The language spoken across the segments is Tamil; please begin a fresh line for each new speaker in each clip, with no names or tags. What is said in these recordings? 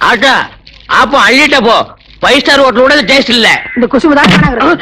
ஆட்டா அப்போ அள்ளிட்ட போ ஃபைவ் ஸ்டார் ஹோட்டலோட டேஸ்ட் இல்ல
இந்த குசும்பு தான் காணாங்க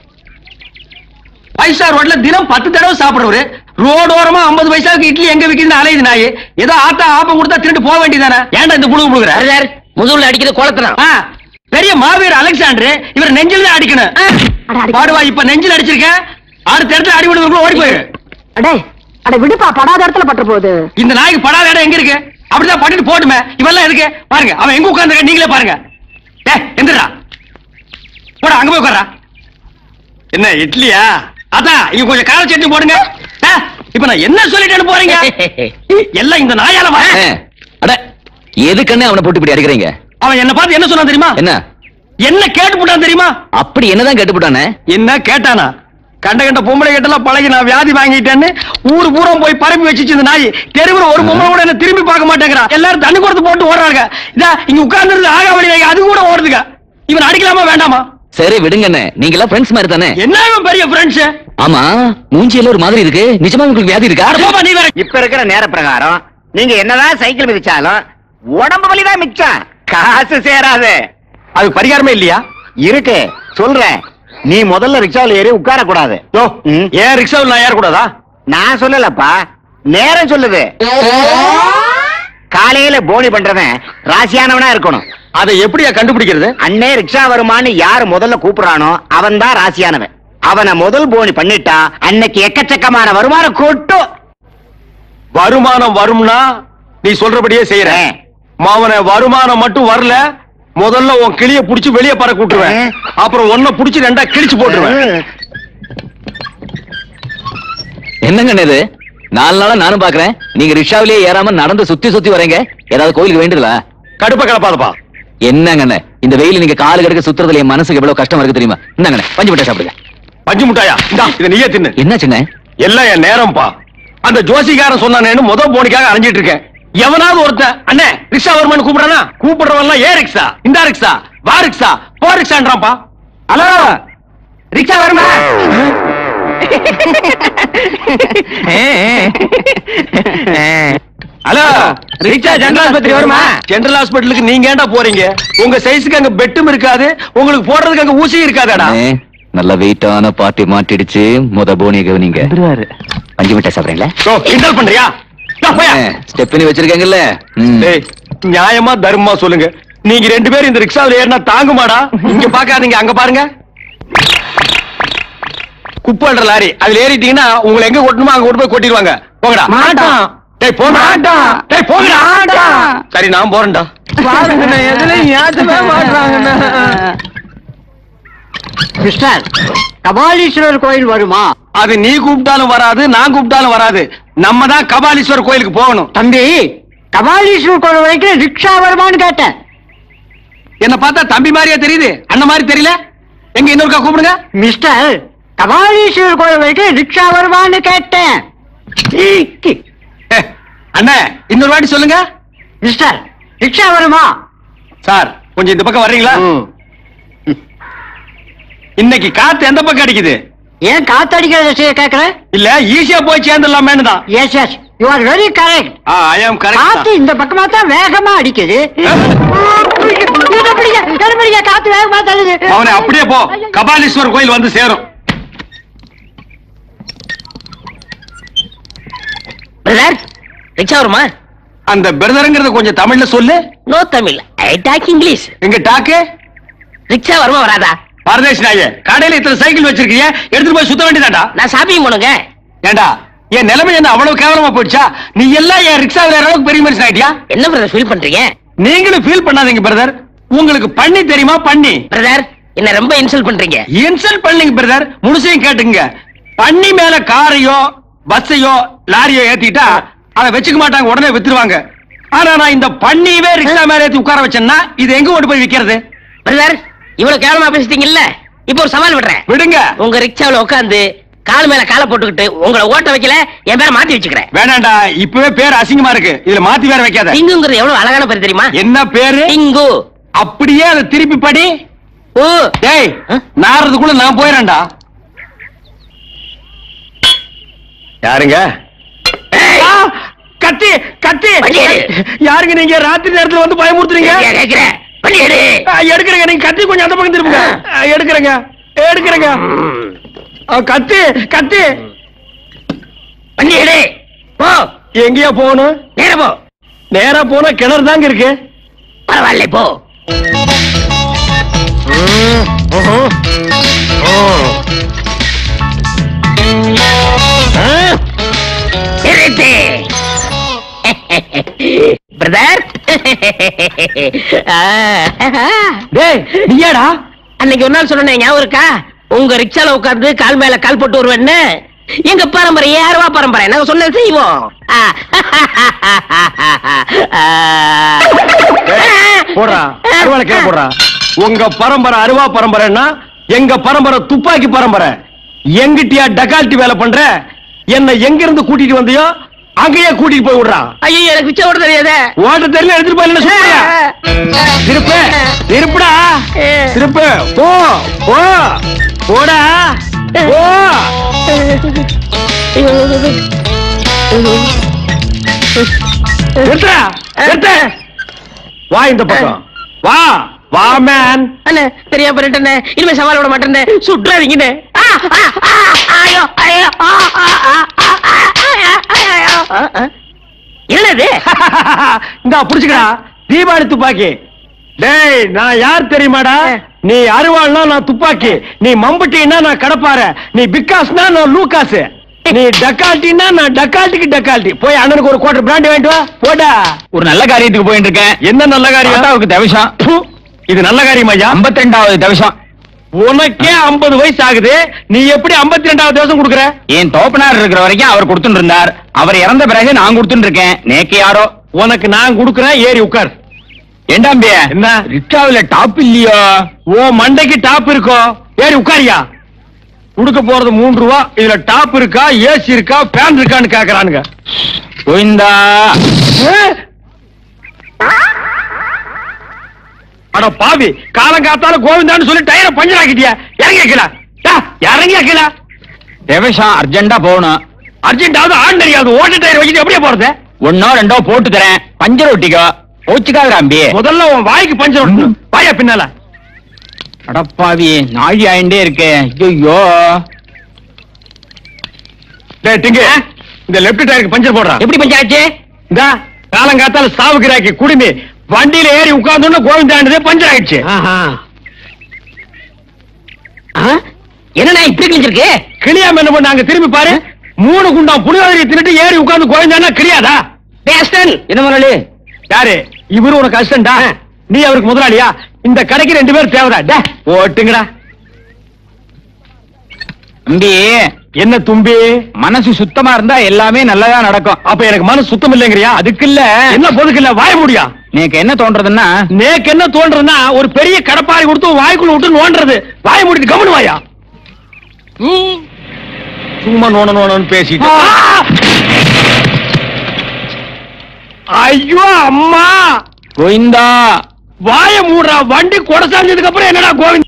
ஃபைவ் ஸ்டார் ஹோட்டல்ல தினம் பத்து தடவை சாப்பிடுறவரு ரோடோரமா ஐம்பது பைசாவுக்கு இட்லி எங்க விக்குதுன்னு அலையுது நாய் ஏதோ ஆத்தா ஆப்பம் கொடுத்தா திருட்டு போக வேண்டியதானே ஏன்டா இந்த புழுகு புழுகுற
பிரதர் முதுகுல அடிக்கிறது குளத்துறான்
ஆ, பெரிய மாவீரர் அலெக்சாண்டர் இவர் நெஞ்சில் தான் அடிக்கணும்
அட, அடிக்க-
பாடுவா இப்ப நெஞ்சில் அடிச்சிருக்கேன் அடுத்த இடத்துல அடி விடுவதுக்குள்ள ஓடி போயிரு
அடே அட விடுப்பா படாத இடத்துல பட்டு போகுது
இந்த நாய்க்கு படாத இடம் எங்க இருக்கு அப்படிதான் பண்ணிட்டு போட்டுமே இவெல்லாம் எதுக்கு பாருங்க அவன் எங்க உட்கார்ந்து நீங்களே பாருங்க ஏ எந்திரா போடா அங்க போய் உட்கார்றா என்ன இட்லியா அதான் இங்க கொஞ்சம் கார சட்னி போடுங்க ஆ, இப்ப நான் என்ன சொல்லிட்டேன்னு போறீங்க எல்லாம் இந்த நாயால வா
ஆ, அட எதுக்குன்னு அவனை போட்டு இப்படி அடிக்கிறீங்க
அவன் என்ன பார்த்து என்ன சொன்னான் தெரியுமா
என்ன
என்ன கேட்டு போட்டான் தெரியுமா
அப்படி என்னதான் கட்டுப்பட்டானே
என்ன கேட்டானா கண்ட கண்ட பொம்பளை கிட்டலாம் பழகி நான் வியாதி வாங்கிட்டேன்னு ஊரு பூரா போய் பரப்பி வச்சுச்சு இந்த நாய் தெருவுல ஒரு பொம்பளை கூட என்ன திரும்பி பார்க்க மாட்டேங்கிறா எல்லாரும் தண்ணி கொடுத்து போட்டு ஓடுறாங்க இதா இங்க உட்கார்ந்து ஆகாவளி நாய் அது கூட ஓடுதுங்க இவன் அடிக்கலாமா வேண்டாமா
சரி விடுங்கண்ணே நீங்க எல்லாம் ஃப்ரெண்ட்ஸ் மாதிரி தானே
என்ன இவன் பெரிய ஃப்ரெண்ட்ஸ்
ஆமா மூஞ்சியில ஒரு மாதிரி இருக்கு நிஜமா உங்களுக்கு வியாதி இருக்கா
போமா நீ வேற
இப்ப இருக்கிற நேர பிரகாரம் நீங்க என்னதான் சைக்கிள் மிதிச்சாலும் உடம்பு வலிதான் மிச்சம் காசு சேராது
அது பரிகாரமே இல்லையா
இருக்கு சொல்றேன் நீ முதல்ல ரிக்ஷாவில் ஏறி உட்கார கூடாது
யோ
ம்.
ஏன் ரிக்ஷாவில் நான் ஏறக்கூடாதா
நான் சொல்லலப்பா நேரம் சொல்லுது காலையில போனி பண்றவன் ராசியானவனா இருக்கணும்
அதை எப்படியா கண்டுபிடிக்கிறது
அண்ணே ரிக்ஷா வருமான்னு யாரு முதல்ல கூப்பிடுறானோ அவன் தான் ராசியானவன் அவனை முதல் போனி பண்ணிட்டா அன்னைக்கு எக்கச்சக்கமான வருமானம் கொட்டும்
வருமானம் வரும்னா நீ சொல்றபடியே செய்யறேன் மாவன வருமானம் மட்டும் வரல முதல்ல உன் கிளிய புடிச்சு வெளியே பறக்க விட்டுருவேன்
ம்.
அப்புறம் ஒன்ன புடிச்சு ரெண்டா கிழிச்சு போட்டுருவேன்
என்னங்கண்ணே இது நாலு நாளா நானும் பாக்குறேன் நீங்க ரிக்ஷாவிலேயே ஏறாம நடந்து சுத்தி சுத்தி வரீங்க ஏதாவது கோயிலுக்கு வேண்டுதலா
கடுப்ப கலப்பாதப்பா
என்னங்கண்ணே இந்த வெயில் நீங்க காலு கடுக்க சுத்துறதுல என் மனசுக்கு எவ்வளவு கஷ்டமா இருக்கு தெரியுமா என்னங்கண்ணே பஞ்சு மிட்டாய் சாப்பிடுங்க
பஞ்சு முட்டாயா இந்தா இதை நீயே தின்னு
என்னாச்சுண்ணே
எல்லாம் என் நேரம்ப்பா அந்த ஜோசிகாரன் சொன்னானேன்னு முத போனிக்காக அலைஞ்சிட்டு இருக்கேன் எவனாவது ஒருத்தன் அண்ணே ரிக்ஷா வருமானு கூப்பிடுறானா கூப்பிடுறவன் ஏ ரிக்ஷா இந்த ரிக்ஷா வா ரிக்ஷா போ ரிக்ஷான்றான்ப்பா ஹலோ ரிக்ஷா வருமா ஹலோ ரிக்ஷா ஜெனரல் ஆஸ்பத்திரி வருமா ஜெனரல் ஹாஸ்பிட்டலுக்கு நீங்க ஏன்டா போறீங்க உங்க சைஸுக்கு அங்க பெட்டும் இருக்காது உங்களுக்கு போடுறதுக்கு அங்க ஊசியும் இருக்காதாடா
அண்ணே, நல்ல வெயிட்டான பாட்டி மாட்டிடுச்சு முத போனிய கவனிங்க பஞ்சு மிட்டாய் சாப்பிடுறீங்களா
ஓ, கிண்டல் பண்றியா டா, போயா.
ஸ்டெப் பண்ணி வச்சிருக்கீங்கல்ல ம்.
டேய், நியாயமா தர்மமா சொல்லுங்க நீங்க ரெண்டு பேரும் இந்த ரிக்ஷாவில் ஏறினா தாங்குமாடா இங்க பாக்காதீங்க அங்க பாருங்க குப்பைன்ற லாரி அதுல ஏறிட்டீங்கன்னா உங்களை எங்க கொட்டணுமோ அங்க கொண்டு போய் கொட்டிடுவாங்க போங்கடா
மாட்டோம்.
டேய் போங்க
மாட்டோம்.
டேய் போங்கடா
மாட்டோம்.
சரி நான் போறேன்டா
மிஸ்டர் கபாலீஸ்வரர் கோயில் வருமா
அது நீ கூப்பிட்டாலும் வராது நான் கூப்பிட்டாலும் வராது நம்ம தான் கபாலீஸ்வரர் கோயிலுக்கு போகணும்
தம்பி கபாலீஸ்வரர் கோயில் வரைக்கும் ரிக்ஷா வருமான்னு கேட்டேன்
என்ன பார்த்தா தம்பி மாதிரியா தெரியுது அண்ணன் மாதிரி தெரியல எங்க இன்னொருக்கா கூப்பிடுங்க
மிஸ்டர் கபாலீஸ்வரர் கோயில் வரைக்கும் ரிக்ஷா வருமான்னு கேட்டேன்
ஏ, அண்ணே இன்னொரு வாட்டி சொல்லுங்க
மிஸ்டர் ரிக்ஷா வருமா
சார் கொஞ்சம் இந்த பக்கம் வர்றீங்களா இன்னைக்கு காத்து எந்த பக்கம் அடிக்குது
ஏன் காத்தடிக்கிறத கேட்கற
இல்ல ஈஸியா போய் சேர்ந்துடலாமேனு தான்
yes yes you are very correct
I am
காத்து
கரெக்ட்
இந்த பக்கமா தான் வேகமா அடிக்குது இதை பிடிங்க, இதை பிடிங்க, காத்து வேகமா தள்ளுது
அவனை அப்படியே போ கபாலீஸ்வரர் கோயில் வந்து சேரும்
பிரதர் ரிக்ஷா வருமா
அந்த பிரதருங்கிறத கொஞ்சம் தமிழ்ல சொல்லு
no Tamil I talk English
எங்க டாக்கு
ரிக்ஷா வருமா வராதா
பரதேஷ் நாயே கடையில இத்தனை சைக்கிள் வச்சிருக்கீங்க எடுத்துட்டு போய் சுத்த வேண்டியதாடா
நான் ஷாப்பிங் போனுங்க
ஏண்டா என் நிலைமை என்ன அவ்வளவு கேவலமா போயிடுச்சா நீ எல்லாம் என் ரிக்ஷா விளையாடுற அளவுக்கு பெரிய மனுஷன் ஆயிட்டியா
என்ன பிரதர் ஃபீல் பண்றீங்க
நீங்களும் ஃபீல் பண்ணாதீங்க பிரதர் உங்களுக்கு பண்ணி தெரியுமா பண்ணி
பிரதர் என்ன ரொம்ப இன்சல்ட் பண்றீங்க
இன்சல்ட் பண்ணீங்க பிரதர் முழுசையும் கேட்டுங்க பண்ணி மேல காரையோ பஸ்ஸையோ லாரியோ ஏத்திட்டா அதை வச்சுக்க மாட்டாங்க உடனே வித்துருவாங்க ஆனா நான் இந்த பண்ணியவே ரிக்ஷா மேல ஏத்தி உட்கார வச்சேன்னா இது எங்க கொண்டு போய் விக்கிறது
பிரதர் இவ்வளவு கேவலமா பேசிட்டீங்கல்ல இப்போ ஒரு சவால் விடுறேன்
விடுங்க
உங்க ரிக்ஷாவுல உட்காந்து கால் மேல காலை போட்டுக்கிட்டு உங்களை ஓட்ட வைக்கல என் பேரை மாத்தி வச்சுக்கிறேன்
வேணாண்டா இப்பவே பேர் அசிங்கமா இருக்கு இதுல மாத்தி வேற வைக்காத
டிங்குங்கிறது எவ்வளவு அழகான பேர் தெரியுமா
என்ன பேரு
டிங்கு
அப்படியே அதை திருப்பி படி
ஓ
டேய்
ஆ?
நாறதுக்குள்ள நான் போயிடறேன்டா யாருங்க கத்தி கத்தி
வண்டி எடு.
யாருங்க நீங்க ராத்திரி நேரத்துல வந்து பயமுறுத்துறீங்க
சரியா கேக்குறேன் வண்டி எடு
ஆ, எடுக்கிறேங்க நீங்க கத்தி கொஞ்சம் அந்த பக்கம் திரும்புங்க ஆ, எடுக்கிறேங்க எடுக்கிறேங்க
ம்.
ஆ, கத்தி கத்தி
வண்டி எடு போ
எங்கேயா போகணும்
நேரா போ
நேரா போனா கிணறு தாங்க இருக்கு
பரவாயில்ல போ நிறுத்து பிரதர்
டேய் நீயாடா
அன்னைக்கு ஒரு நாள் சொன்னேன் ஞாபகம் இருக்கா உங்க ரிக்ஷால உட்கார்ந்து கால் மேல கால் போட்டு வருவேன்னு எங்க பரம்பரை யாருவா பரம்பரை நாங்க சொன்னது செய்வோம் ஆ.
போடுறா அருவாளை கீழே போடுறா உங்க பரம்பரை அருவா பரம்பரைன்னா எங்க பரம்பரை துப்பாக்கி பரம்பரை எங்கிட்டியா டகால்ட்டி வேலை பண்ற என்ன எங்க இருந்து கூட்டிட்டு வந்தியோ அங்கேயே கூட்டிட்டு போய் விடுறா
ஐயோ எனக்கு ரிக்ஷா ஓட தெரியாதே
ஓட்ட தெரியல எடுத்துட்டு போய் என்ன சொல்றியா திருப்பு திருப்புடா திருப்பு போ போ போடா போ நிறுத்துடா, நிறுத்து. வா இந்த பக்கம் வா வா மேன்
அண்ணே தெரியாம பண்ணிட்டேனே இனிமே சவால் விட மாட்டேனே சுற்றாதீங்கண்ணே ஆ, ஆ, ஆ, ஐயோ, ஐயோ, ஆ, ஆ, ஆ, ஆ, ஆ, ஐயோ, ஐயோ, ஆ, ஆ. என்னது
இந்த புடிச்சுக்கடா தீபாவளி துப்பாக்கி டேய் நான் யார் தெரியுமாடா நீ அருவாள்னா நான் துப்பாக்கி நீ மம்பட்டினா நான் கடப்பார நீ பிக்காஸ்னா நான் லூகாஸ் நீ டக்கால்ட்டினா நான் டக்கால்ட்டிக்கு டக்கால்ட்டி போய் அண்ணனுக்கு ஒரு குவார்டர் பிராண்டி வாங்கிட்டு வா போடா
ஒரு நல்ல காரியத்துக்கு போயிட்டு இருக்கேன்
என்ன நல்ல காரியம்
தாத்தாவுக்கு தவிஷம்
ப்பு, இது நல்ல காரியம் ஐயா
ஐம்பத்தி ரெண்டாவது தவிஷம்
உனக்கே 50 வயசு ஆகுது நீ எப்படி 52வது ரெண்டாவது தேசம் கொடுக்குற
என் தோப்பனார் இருக்கிற வரைக்கும் அவர் கொடுத்துட்டு இருந்தார் அவர் இறந்த பிறகு நான் கொடுத்துட்டு இருக்கேன் நேக்கு யாரோ
உனக்கு நான் கொடுக்குறேன் ஏறி உட்கார்
ஏண்டாம்பே
என்ன?
ரிக்ஷாவில டாப் இல்லையோ
ஓ மண்டைக்கு டாப் இருக்கோ ஏறி உட்காரியா கொடுக்க போறது மூன்று ரூபா இதுல டாப் இருக்கா ஏசி இருக்கா ஃபேன் இருக்கான்னு கேக்குறானுங்க
கோவிந்தா
ஏ? அட பாவி காலங்காத்தால கோவிந்தான்னு சொல்லி டயரை பஞ்சர் ஆக்கிட்டியா இறங்கி வைக்கல இறங்கி வைக்கல
தவிஷம் அர்ஜென்டா போகணும்
அர்ஜென்டாவது ஆன் தெரியாது ஓட்ட டயர் வச்சுட்டு எப்படியே போறது
ஒன்னோ ரெண்டோ போட்டு தரேன் பஞ்சர் ஒட்டிக்கோ போச்சுக்காத அம்பி
முதல்ல உன் வாய்க்கு பஞ்சர் ஒட்டணும் வாயா பின்னால
அடப்பாவி நாழி ஆயிண்டே இருக்கே ஐயோ
டேய் டிங்கு இந்த லெஃப்ட் டயருக்கு பஞ்சர் போடுறான்
எப்படி பஞ்சாச்சு
இந்த காலங்காத்தால சாவுகிறாக்கி குடுமி வண்டியில ஏறி உட்கார்ந்தோன்னு கோவிந்தாண்டதே பஞ்சர் ஆயிடுச்சு
என்னண்ணா இப்படி கிழிஞ்சிருக்கு
கிளியாம என்ன பண்ணாங்க திரும்பி பாரு மூணு குண்டாம் புளியோதரி தின்னுட்டு ஏறி உட்கார்ந்து கோவிந்தானா கிளியாதா
பேஸ்டன்
என்ன முதலாளி
யாரு இவரு உனக்கு அசிஸ்டண்டா நீ அவருக்கு முதலாளியா இந்த கடைக்கு ரெண்டு பேர் தேவைடா டே ஓட்டுங்கடா
அம்பி
என்ன தும்பி
மனசு சுத்தமா இருந்தா எல்லாமே நல்லதா நடக்கும்
அப்ப எனக்கு மனசு சுத்தம் இல்லைங்கிறியா
அதுக்கு இல்ல
என்ன பொதுக்கு இல்ல வாய முடியா
எனக்கு என்ன தோன்றதுன்னா
நேக்கு என்ன தோன்றதுன்னா ஒரு பெரிய கடப்பாரி கொடுத்து உன் வாய்க்குள்ள விட்டு நோண்டுறது வாய முடிட்டு கவனு வாயா சும்மா நோன நோனன்னு பேசிட்டு ஐயோ அம்மா
கோவிந்தா
வாய மூடுறா வண்டி கொடசாஞ்சதுக்கு அப்புறம் என்னடா கோவிந்த்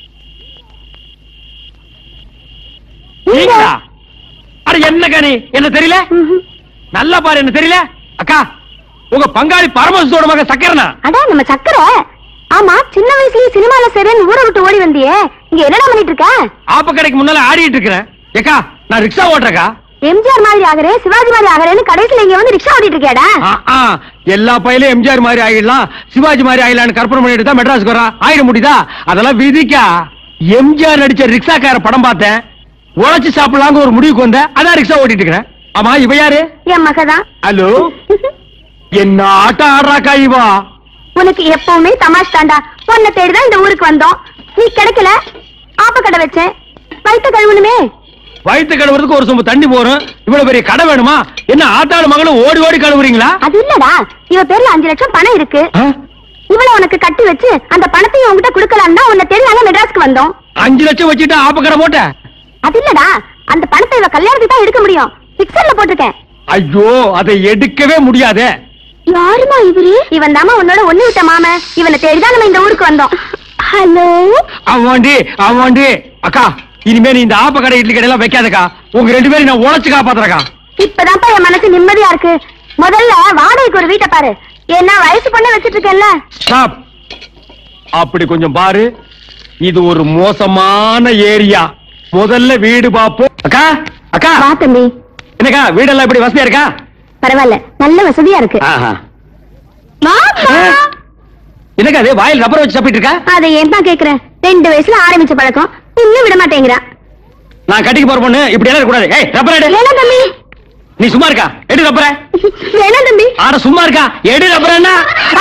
நீங்களா? அட என்னக்கா நீ என்ன தெரியல நல்லா பாரு என்ன தெரியல அக்கா உங்க பங்காளி பரமசிவத்தோட மக சக்கரனா
அடா நம்ம சக்கரை ஆமா சின்ன வயசுலயே சினிமால சரின்னு ஊரை விட்டு ஓடி வந்தியே இங்க என்னடா பண்ணிட்டு இருக்க
ஆப்ப கடைக்கு முன்னால ஆடிட்டு இருக்கிறேன் ஏக்கா நான் ரிக்ஷா ஓட்டுறக்கா
எம்ஜிஆர் மாதிரி ஆகுறேன் சிவாஜி மாதிரி ஆகுறேன்னு கடைசியில இங்க வந்து ரிக்ஷா ஓட்டிட்டு இருக்கியாடா
ஆ, ஆ, எல்லா பையிலும் எம்ஜிஆர் மாதிரி ஆகிடலாம் சிவாஜி மாதிரி ஆகிடலாம்னு கற்பனை பண்ணிட்டு தான் மெட்ராஸ்க்கு வரான் ஆயிட முடியுதா அதெல்லாம் விதிக்கா எம்ஜிஆர் நடிச்ச ரிக்ஷாக்கார படம் பார்த்தேன் உழைச்சு சாப்பிடலாங்க ஒரு முடிவுக்கு வந்தேன் அதான் ரிக்ஷா ஓட்டிட்டு இருக்கிறேன் ஆமா இவ யாரு
என் மகதான்
ஹலோ என்ன ஆட்டம் ஆடுறாக்கா இவா
உனக்கு எப்பவுமே தமாஷ் தாண்டா உன்னை தேடிதான் இந்த ஊருக்கு வந்தோம் நீ கிடைக்கல ஆப்ப கடை வச்சேன் வயிற்று கழுவணுமே
வயிற்று கழுவுறதுக்கு ஒரு சொம்பு தண்ணி போறோம் இவ்வளவு பெரிய கடை வேணுமா என்ன ஆத்தாளு மகளும் ஓடி ஓடி கழுவுறீங்களா
அது இல்லடா இவ பேர்ல அஞ்சு லட்சம் பணம் இருக்கு
ஆ?
இவள உனக்கு கட்டி வச்சு அந்த பணத்தையும் உன்கிட்ட கொடுக்கலான்னு தான் உன்னை தேடி நாங்க மெட்ராஸ்க்கு வந்தோம்
அஞ்சு லட்சம் வச்சுட்டு ஆப்ப கடை போட்ட
அது இல்லடா அந்த பணத்தை இவ கல்யாணத்துக்கு தான் எடுக்க முடியும் பிக்சர்ல போட்டிருக்கேன்
ஐயோ அதை எடுக்கவே முடியாதே
யாருமா இவரு இவன் தாமா உன்னோட ஒண்ணு விட்ட மாம இவனை தேடிதான் நம்ம இந்த ஊருக்கு வந்தோம் ஹலோ
அவன்டி அவன்டி அக்கா இனிமே நீ இந்த ஆப்ப கடை இட்லி கடையெல்லாம் வைக்காதக்கா உங்க ரெண்டு பேரும் நான் உழைச்சு காப்பாத்துறக்கா
இப்பதான்ப்பா என் மனசு நிம்மதியா இருக்கு முதல்ல வாடகைக்கு ஒரு வீட்டை பாரு என்ன வயசு பொண்ணை வச்சிட்டு இருக்கேன்ல
ஸ்டாப் அப்படி கொஞ்சம் பாரு இது ஒரு மோசமான ஏரியா முதல்ல வீடு பாப்போம் அக்கா அக்கா
வா தம்பி
என்னக்கா வீடெல்லாம் இப்படி வசதியா இருக்கா
பரவாயில்ல நல்ல வசதியா இருக்கு
ஆஹா.
வாப்பா.
என்னக்கா அது வாயில் ரப்பர் வச்சு சாப்பிட்டு இருக்கா
அதை ஏன்பா கேக்குறேன் ரெண்டு வயசுல ஆரம்பிச்ச பழக்கம் இன்னும் விட மாட்டேங்கிறா
நான் கட்டிக்கு போற பொண்ணு இப்படி எல்லாம் கூடாது ஏய் ரப்பர் எடு
வேணாம் தம்பி
நீ சும்மா இருக்கா எடு ரப்பர
வேணாம் தம்பி
ஆட சும்மா இருக்கா எடு ரப்பர் என்ன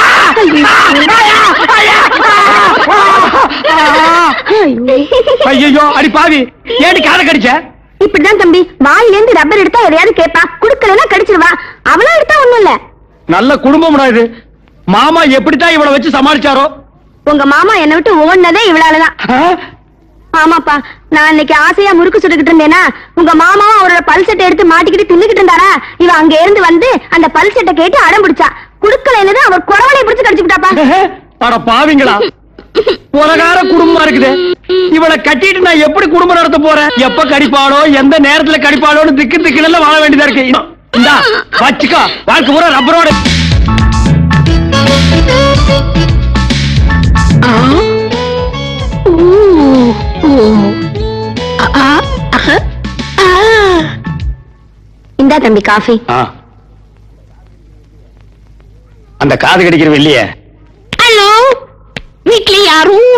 ஐயோ அடி பாவி ஏடி காதை கடிச்ச
இப்படிதான் தம்பி வாயில இருந்து ரப்பர் எடுத்தா எதையாவது கேப்பா குடுக்கலன்னா கடிச்சிருவா அவளா எடுத்தா ஒண்ணும் இல்ல
நல்ல குடும்பம்டா இது மாமா எப்படித்தான் இவளை வச்சு சமாளிச்சாரோ
உங்க மாமா என்னை விட்டு ஓடுனதே இவளாலதான்
ஆ?
ஆமாப்பா நான் இன்னைக்கு ஆசையா முறுக்கு சுட்டுக்கிட்டு இருந்தேனா உங்க மாமாவும் அவரோட பல் செட்டை எடுத்து மாட்டிக்கிட்டு தின்னுக்கிட்டு இருந்தாரா இவ அங்க இருந்து வந்து அந்த பல் செட்டை கேட்டு அடம் பிடிச்சா குடுக்கலைன்னு அவர் குறவலை பிடிச்சு கடிச்சுக்கிட்டாப்பா
அட பாவிங்களா உலகார குடும்பமா இருக்குது இவளை கட்டிட்டு நான் எப்படி குடும்பம் நடத்த போறேன் எப்ப கடிப்பாளோ எந்த நேரத்துல கடிப்பாளோன்னு திக்கு திக்குல வாழ வேண்டியதா இருக்கு இந்தா வச்சுக்கோ வாழ்க்கை பூரா ரப்பரோட
இந்தா தம்பி காஃபி
ஆ. அந்த காது கடிக்கிற வெள்ளிய
ஹலோ வீட்ல யாரும்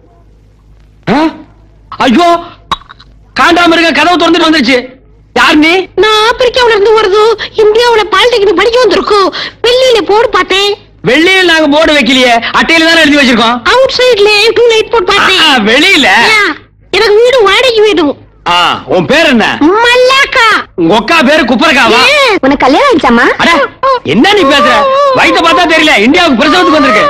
ஐயோ காண்டாம இருக்க கதவு திறந்துட்டு வந்துருச்சு யார் நீ
நான் ஆப்பிரிக்காவுல இருந்து வருது இந்தியாவுல பாலிடெக்னிக் படிக்க வந்திருக்கோம் வெள்ளியில போர்டு பார்த்தேன்
வெள்ளியில் நாங்க போர்டு வைக்கலையே அட்டையில தானே எழுதி வச்சிருக்கோம்
அவுட் சைடுல டூ லைட் போர்டு
ஆ,
பார்த்தேன்
ஆ, வெளியில
யா, எனக்கு வீடு வாடகைக்கு வேணும்
ஆ, உன் பேர் என்ன
மல்லாக்கா
உங்க அக்கா பேரு குப்பரக்காவா
ஏன்?
உனக்கு கல்யாணம் ஆயிடுச்சாமா
அட என்ன நீ பேசுற வயித்த பார்த்தா தெரியல இந்தியாவுக்கு பிரசவத்துக்கு வந்திருக்கு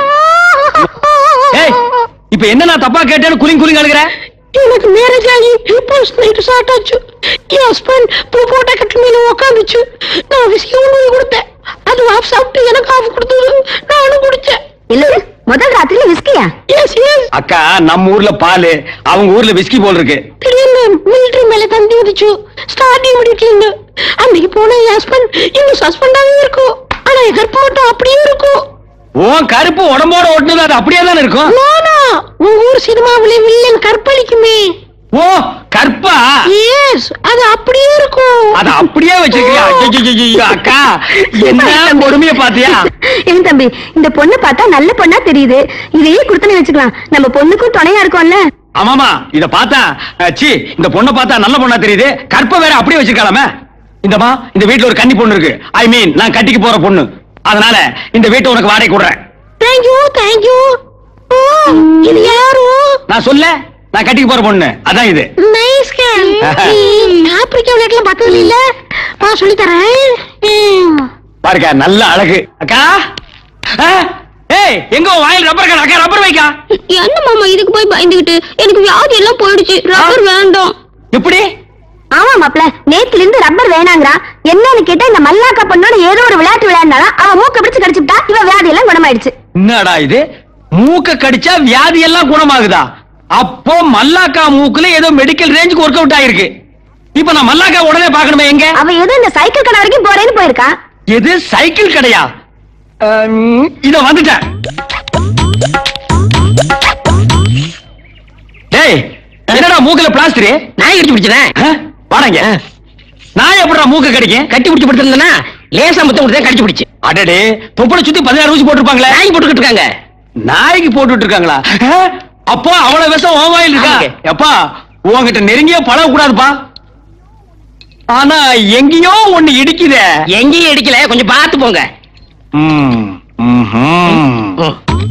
ஏய் இப்ப என்ன நான் தப்பா கேட்டேன்னு குலிங் குலிங் அழுகுற
எனக்கு மேரேஜ் ஆகி ஃபர்ஸ்ட் நைட் ஸ்டார்ட் ஆச்சு என் ஹஸ்பண்ட் போட்டா கட்டு மேல உக்காந்துச்சு நான் விஸ்கி ஒன்று கொடுத்தேன் அது ஆஃப் சாப்பிட்டு எனக்கு ஆஃப் கொடுத்தது நானும் குடிச்சேன்
இல்ல முதல் ராத்திரில விஸ்கியா
எஸ் எஸ்
அக்கா நம்ம ஊர்ல பால் அவங்க ஊர்ல விஸ்கி போல் இருக்கு
திடீர்னு மிலிட்டரி மேல தந்தி வந்துச்சு ஸ்டார்டிங் முடிக்கல அன்னைக்கு போன என் ஹஸ்பண்ட் இன்னும் சஸ்பெண்டாவே இருக்கும் ஆனா என் கற்பு மட்டும் அப்படியே இருக்கும்
உன் கருப்பு உடம்போட ஒட்டுனது அது அப்படியே தானே இருக்கும்
நானா உங்க ஊர் சினிமாவிலே வில்லன் கற்பழிக்குமே
ஓ கற்பா
எஸ் அது அப்படியே இருக்கும்
அத அப்படியே வச்சிருக்கியா ஐயையையையோ, அக்கா என்ன கொடுமைய பாத்தியா
ஏன் தம்பி இந்த பொண்ணு பார்த்தா நல்ல பொண்ணா தெரியுது இதையே கொடுத்தனே வச்சுக்கலாம் நம்ம பொண்ணுக்கும் துணையா இருக்கும்ல
ஆமாமா இத பார்த்தா அஹ், சீ இந்த பொண்ணை பார்த்தா நல்ல பொண்ணா தெரியுது கற்ப வேற அப்படியே வச்சிருக்கலாமே இந்தமா இந்த வீட்ல ஒரு கன்னி பொண்ணு இருக்கு ஐ மீன் நான் கட்டிக்கு போற பொண்ணு அதனால இந்த வீட்டை உனக்கு வாடகை கொடுறேன்
தேங்க்யூ தேங்க்யூ ஓ இது யாரு
நான் சொல்ல நான் கட்டிக்கு போற பொண்ணு அதான் இது
நைஸ் கேர்ள் ஆப்பிரிக்கா விளையாட்டுலாம் பார்த்தது இல்ல நான் சொல்லி தரேன்
பாருக்கா நல்ல அழகு அக்கா அஹ், ஏய் எங்க உன் வாயில் ரப்பர் இருக்கா அக்கா ரப்பர் வைக்கா
என்ன மாமா இதுக்கு போய் பயந்துகிட்டு எனக்கு வியாதி எல்லாம் போயிடுச்சு ரப்பர் வேண்டாம்
எப்படி
ஆமா மாப்ள நேத்துல இருந்து ரப்பர் வேணாங்கிறா என்னன்னு கேட்டா இந்த மல்லாக்கா பொண்ணோட ஏதோ ஒரு விளையாட்டு விளையாண்டாலும் அவ மூக்க பிடிச்சு கடிச்சுட்டா இவ வியாதி எல்லாம் குணமாயிடுச்சு
என்னடா இது மூக்க கடிச்சா வியாதி எல்லாம் குணமாகுதா அப்போ மல்லாக்கா மூக்குல ஏதோ மெடிக்கல் ரேஞ்சுக்கு ஒர்க் அவுட் ஆயிருக்கு இப்ப நான் மல்லாக்கா உடனே பார்க்கணுமே எங்க
அவ ஏதோ இந்த சைக்கிள் கடை வரைக்கும் போறேன்னு போயிருக்கா
எது சைக்கிள் கடையா அம், இதோ வந்துட்டேன் டேய் என்னடா மூக்குல பிளாஸ்டர்
நாய் கடிச்சு பிடிச்சதேன்
வாடங்க நான் எப்படிடா மூக்கு கடிக்கும்
கட்டி பிடிச்சு படுத்திருந்தேன்னா லேசா முத்தம் கொடுத்தேன் கடிச்சு பிடிச்சு
அடடே தொப்புளை சுத்தி பதினாறு ஊசி போட்டிருப்பாங்களே
நாய் போட்டுக்கிட்டு இருக்காங்க
நாய்க்கு போட்டுட்டு இருக்காங்களா அஹ், அப்போ அவ்வளவு விஷம் ஓ வாயில் இருக்கா
ஆமாங்க.
எப்பா உன்கிட்ட நெருங்கிய பழக கூடாதுப்பா ஆனா எங்கேயோ ஒண்ணு இடிக்குதே
எங்கேயும் அடிக்கல கொஞ்சம் பார்த்து போங்க
ம், ம்ஹும்.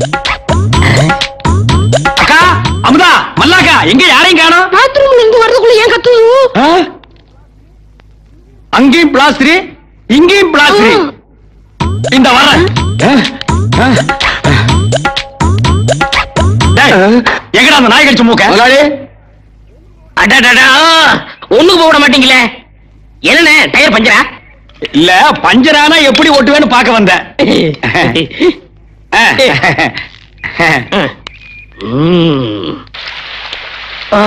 அக்கா அமுதா மல்லாக்கா எங்க யாரையும் காணோம்
பாத்ரூம்ல இருந்து வரதுக்குள்ள ஏன் கத்துது
ஆ? அங்கேயும் பிளாஸ்டரி இங்கேயும் பிளாஸ்டரி இந்த வரேன் ஆ? ஆ? டேய், எங்கடா அந்த நாய் கடிச்ச மூக்க
அடடடா ஒண்ணுக்கு போக விட மாட்டீங்களே என்னண்ணே டயர் பஞ்சரா
இல்ல பஞ்சரானா எப்படி ஓட்டுவேன்னு பார்க்க வந்தேன் ஆ.
ம். ஆ.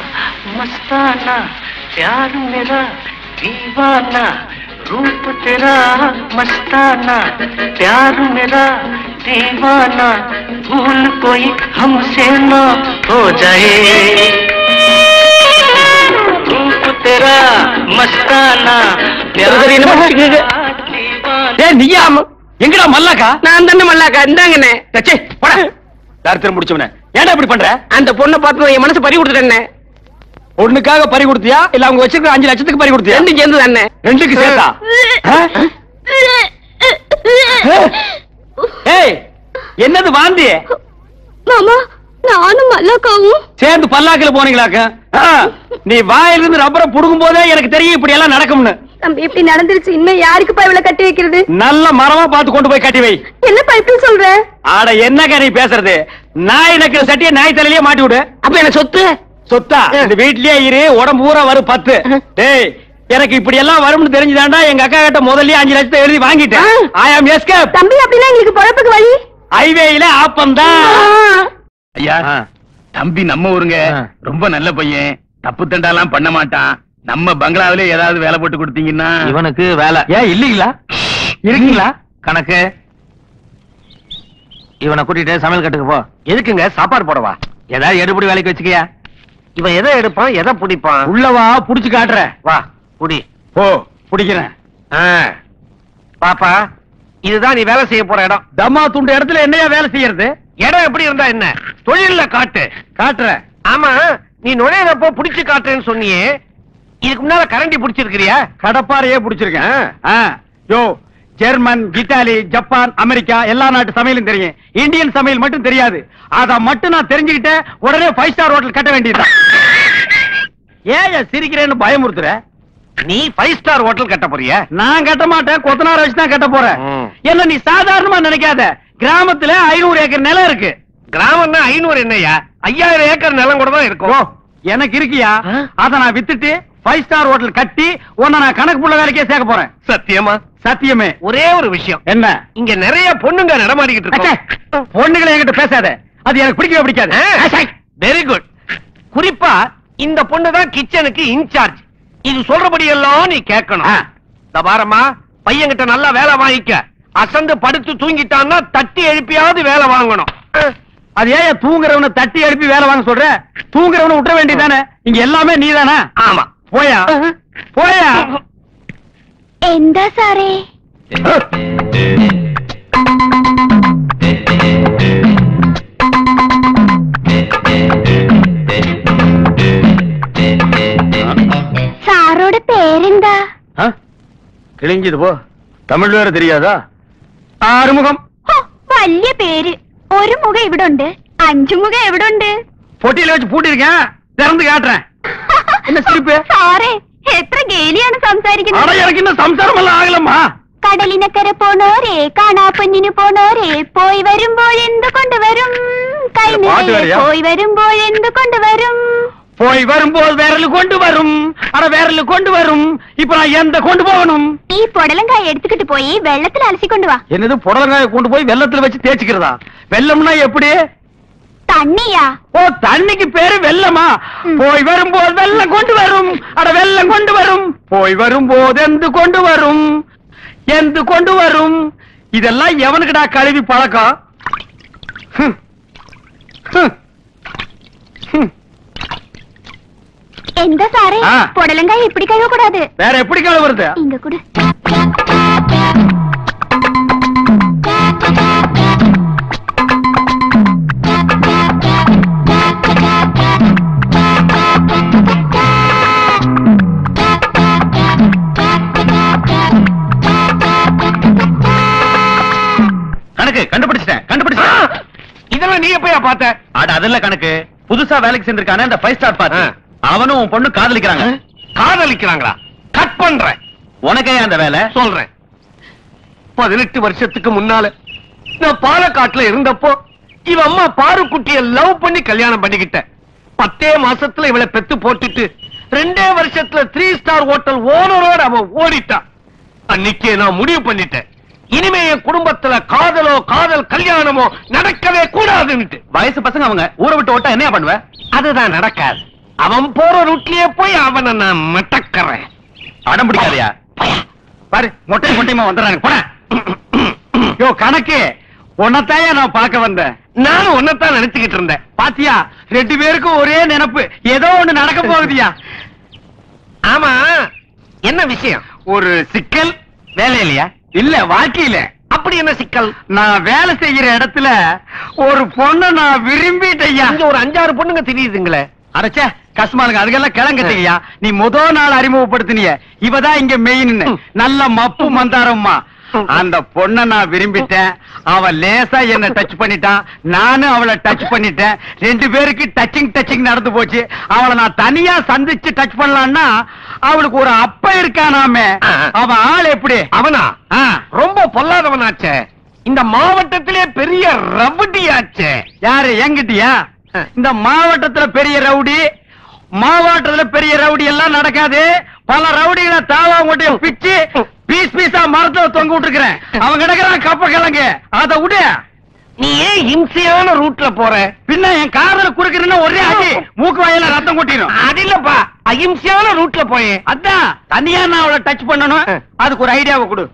मस्ताना प्यार मेरा दीवाना रूप तेरा मस्ताना प्यार मेरा दीवाना भूल कोई हमसे ना हो जाए रूप तेरा मस्ताना प्यार
சரி, என்னமோ
मेरा
கேக்குது.
दीवाना
ஏ நீயா எங்கடா மல்லாக்கா
நான் தானே மல்லாக்கா இந்தாங்கண்ணே
தச்சே போடா தாரத்திரம் முடிச்சவன ஏன்டா இப்படி பண்ற
அந்த பொண்ணை பார்த்து என் மனசு பறி கொடுத்துட்டேண்ணே
ஒண்ணுக்காக பறி கொடுத்தியா இல்ல அவங்க வச்சிருக்க அஞ்சு லட்சத்துக்கு பறி கொடுத்தியா
ரெண்டும் சேர்ந்து தானே
ரெண்டுக்கு சேர்த்தா ஆ? ஏய் என்னது வாந்தி
மாமா நானும் மல்லாக்காவும்
சேர்ந்து பல்லாக்குல போனீங்களாக்க ஆ, நீ வாயிலிருந்து ரப்பரை புடுங்கும் போதே எனக்கு தெரியும் இப்படி எல்லாம் நடக்கும்னு
தம்பி இப்படி நடந்துருச்சு இன்னும் யாருக்குப்பா இவ்வளவு கட்டி வைக்கிறது
நல்ல மரமா பார்த்து கொண்டு போய் கட்டி வை
என்னப்பா இப்படி சொல்ற
ஆட என்னங்க நீ பேசுறது நாய் நக்கிற சட்டியை நாய் தலையிலேயே மாட்டி விடு
அப்ப என்ன சொத்து
சொத்தா இந்த வீட்லயே இரு உடம்பு பூரா வரும் பத்து டேய் எனக்கு இப்படி எல்லாம் வரும்னு தெரிஞ்சுதாண்டா எங்க அக்கா கிட்ட முதல்லயே அஞ்சு லட்சத்தை எழுதி வாங்கிட்டேன் ஐ ஆம் எஸ்கேப்
தம்பி அப்படின்னா எங்களுக்கு பொழப்புக்கு வழி
ஹைவேயில ஆப்பம் தான்
ஐயா தம்பி நம்ம ஊருங்க ரொம்ப நல்ல பையன் தப்பு தண்டாலாம் பண்ண மாட்டான் நம்ம பங்களாவிலே ஏதாவது வேலை போட்டு கொடுத்தீங்கன்னா
இவனுக்கு வேலை
ஏன் இல்லீங்களா இருக்கீங்களா
கணக்கு இவனை கூட்டிட்டு சமையல் கட்டுக்கு போ
எதுக்குங்க சாப்பாடு போடவா
ஏதாவது எடுபடி வேலைக்கு வச்சுக்கியா
இவன் எதை எடுப்பான் எதை பிடிப்பான்
உள்ளவா புடிச்சு காட்டுற
வா குடி
ஓ பிடிக்கிறேன்
ஆ. பாப்பா இதுதான் நீ வேலை செய்ய போற இடம்
தம்மா துண்டு இடத்துல என்னையா வேலை செய்யறது
இடம் எப்படி இருந்தா என்ன தொழில்ல காட்டு
காட்டுற
ஆமா நீ நுழையிறப்போ புடிச்சு காட்டுறேன்னு சொன்னியே இதுக்கு முன்னால கரண்டி புடிச்சிருக்கிறியா
கடப்பாறையே பிடிச்சிருக்கேன் ஆ. யோ ஜெர்மன் இத்தாலி ஜப்பான் அமெரிக்கா எல்லா நாட்டு சமையலும் தெரியும் இந்தியன் சமையல் மட்டும் தெரியாது அத மட்டும் நான் தெரிஞ்சுக்கிட்டேன் உடனே ஃபைவ் ஸ்டார் ஹோட்டல் கட்ட வேண்டியதுதான் ஏன் சிரிக்கிறேன்னு பயமுறுத்துற
நீ ஃபைவ் ஸ்டார் ஹோட்டல் கட்ட போறியா
நான் கட்ட மாட்டேன் கொத்தனார வச்சு தான் கட்ட போறேன்
ம்.
என்ன நீ சாதாரணமா நினைக்காத கிராமத்துல ஐநூறு ஏக்கர் நிலம் இருக்கு
கிராமம்னா ஐநூறு என்னய்யா ஐயாயிரம் ஏக்கர் நிலம் கூட தான்
ஓ
இருக்கும்
எனக்கு இருக்கியா
ஆ?
அத நான் வித்துட்டு ஃபைவ் ஸ்டார் ஹோட்டல் கட்டி உன்னை நான் கணக்கு புள்ள வேலைக்கே சேர்க்க போறேன்
சத்தியமா
சத்தியமே
ஒரே ஒரு விஷயம்
என்ன
இங்க நிறைய பொண்ணுங்க நடமாடிக்கிட்டு
அச்சே,
இருக்கோம்
பொண்ணுங்களை என்கிட்ட பேசாத அது எனக்கு பிடிக்கவே பிடிக்காது அச்சே.
வெரி குட் குறிப்பா இந்த பொண்ணு தான் கிச்சனுக்கு இன்சார்ஜ் இது சொல்றபடி எல்லாம் நீ கேட்கணும்
ஆ.
இந்த பாரம்மா பையன்கிட்ட நல்லா வேலை வாங்கிக்க அசந்து படுத்து தூங்கிட்டான்னா தட்டி எழுப்பியாவது வேலை வாங்கணும்
அது ஏன் தூங்குறவனை தட்டி எழுப்பி வேலை வாங்க சொல்ற தூங்குறவனை விட்டுற வேண்டியதானே இங்க எல்லாமே நீதானே
ஆமா
போயா போயா
എന്താ സാറേ സാറോടെ പേരെന്താ
ஆ? கிழிஞ்சது போ தமிழ் வேற தெரியாதா ஆறுமுகம்
ഹോ, വലിയ പേര് ഒരു മുഖം ഇവിടെ ഉണ്ട് അഞ്ചു മുഖം എവിടെ ഉണ്ട്
பொட்டியில வச்சு பூட்டிருக்கேன் திறந்து காட்டுறேன் என்ன சிரிப்பு?
സാറേ എത്ര ഗേലിയാണ്
ஆனா
സംസാരിക്കുന്നത്
எனக்கு இன்னும் சம்சாரம் எல்லாம் ஆகலம்மா
കടലിനക്കര പോണോരേ കാണാപ്പൊന്നിനു പോണോരേ പോയി വരുമ്പോഴെന്ത് കൊണ്ടുവരും കൈ
ഇത് പാട്ട്
നിറയെ
വേറെയാ?
പോയി വരുമ്പോഴെന്ത് കൊണ്ടുവരും
போய் வரும்போது விரல் கொண்டு வரும் அட விரல் கொண்டு வரும் இப்ப நான் எந்த கொண்டு போகணும்
ഈ പൊടലങ്കായ എടുത്തുകിട്ട് പോയി വെള്ളത്തിൽ അലസിക്കൊണ്ടു വാ
என்னது புடலங்காய கொண்டு போய் வெள்ளத்துல வச்சு தேய்ச்சிக்கிறதா வெள்ளம்னா எப்படி
തണ്ണിയാ
ஓ தண்ணிக்கு பேரு வெள்ளமா
ம்.
போய் வரும்போது வெள்ளம் கொண்டு வரும் அட வெள்ளம் கொண்டு வரும் போய் வரும்போது எந்து கொண்டு வரும் எந்து கொண்டு வரும் இதெல்லாம் எவனுக்குடா கழுவி பழக்கம் ஹம். ஹம். ஹம்.
എന്താ സാറേ
ആ.
പൊടലങ്കായ ഇപ്പിടി കഴിവக்கூடாது
வேற எப்படி கழுவுறது
ഇങ്ങ കൂടെ
கணக்கு கண்டுபிடிச்சிட்டேன் கண்டுபிடிச்சிட்டேன்
இதெல்லாம் நீ எப்பயா பார்த்த
அட அதல்ல கணக்கு புதுசா வேலைக்கு சேர்ந்திருக்கானே அந்த ஃபைவ் ஸ்டார் பார்த்து
ஆ.
அவனும் உன் பொண்ணு காதலிக்கிறாங்க
காதலிக்கிறாங்களா கட் பண்றேன்
உனக்கே அந்த வேலை
சொல்றேன் பதினெட்டு வருஷத்துக்கு முன்னால நான் பாலக்காட்டுல இருந்தப்போ இவ அம்மா பாருக்குட்டிய லவ் பண்ணி கல்யாணம் பண்ணிக்கிட்டேன் பத்தே மாசத்துல இவளை பெத்து போட்டுட்டு ரெண்டே வருஷத்துல த்ரீ ஸ்டார் ஹோட்டல் ஓனரோட அவ ஓடிட்டான் அன்னைக்கே நான் முடிவு பண்ணிட்டேன் இனிமே என் குடும்பத்துல காதலோ காதல் கல்யாணமோ நடக்கவே கூடாதுன்னுட்டு
வயசு பசங்க அவங்க ஊரை விட்டு ஓட்டா என்னையா பண்ணுவ
அதுதான் நடக்காது அவன் போற ரூட்லயே போய் அவனை நான் மட்டக்கறேன்
அடம் பிடிக்காதயா பாரு மொட்டை மொட்டையமா வந்துடுறாங்க போட யோ கணக்கு உன்னத்தாயா நான் பார்க்க வந்தேன்
நானும் ஒன்னதான் நினைச்சுக்கிட்டு இருந்தேன்
பாத்தியா ரெண்டு பேருக்கும் ஒரே நினைப்பு ஏதோ ஒண்ணு நடக்க போகுதுயா
ஆமா என்ன விஷயம்
ஒரு சிக்கல் வேலையிலையா இல்ல வாழ்க்கையில
அப்படி என்ன சிக்கல்
நான் வேலை செய்யற இடத்துல ஒரு பொண்ணை நான் விரும்பிட்டேயா
இங்க ஒரு அஞ்சாறு பொண்ணுங்க தெரியுதுங்களே
அடச்சே கஸ்மாலுங்க அதுக்கெல்லாம் கிளங்கட்டீங்கயா நீ முத நாள் அறிமுகப்படுத்தினிய இவதான் இங்க மெயின் நல்ல மப்பு மந்தாரம்மா அந்த பொண்ண நான் விரும்பிட்டேன் அவ லேசா என்ன டச் பண்ணிட்டான் நானும் அவளை டச் பண்ணிட்டேன் ரெண்டு பேருக்கு டச்சிங் டச்சிங் நடந்து போச்சு அவளை நான் தனியா சந்திச்சு டச் பண்ணலான்னா அவளுக்கு ஒரு அப்ப இருக்கானாமே
ஆ.
அவன் ஆள் எப்படி
அவனா
ஆ,
ரொம்ப பொல்லாதவனாச்சே இந்த மாவட்டத்திலே பெரிய ரவுடியாச்சே
யாரு எங்கிட்டியா இந்த மாவட்டத்துல பெரிய ரவுடி மாவட்டத்துல பெரிய ரவுடி எல்லாம் நடக்காது பல ரவுடிகளை தாவா மூட்டைய பிச்சு பீஸ் பீஸா மரத்துல தொங்க விட்டுருக்கிறேன் அவன் கிடக்குறான் கப்ப கிழங்கு அத விடு
நீ ஏன் இம்சையான ரூட்ல போற
பின்ன என் காதல குறுக்கிறேன்னா ஒரே அடி மூக்கு வாயில ரத்தம் கொட்டிடும்
அது இல்லப்பா அஹிம்சையான ரூட்ல போயேன்
அதான் தனியா நான் அவளை டச் பண்ணணும் அதுக்கு ஒரு ஐடியாவை கொடு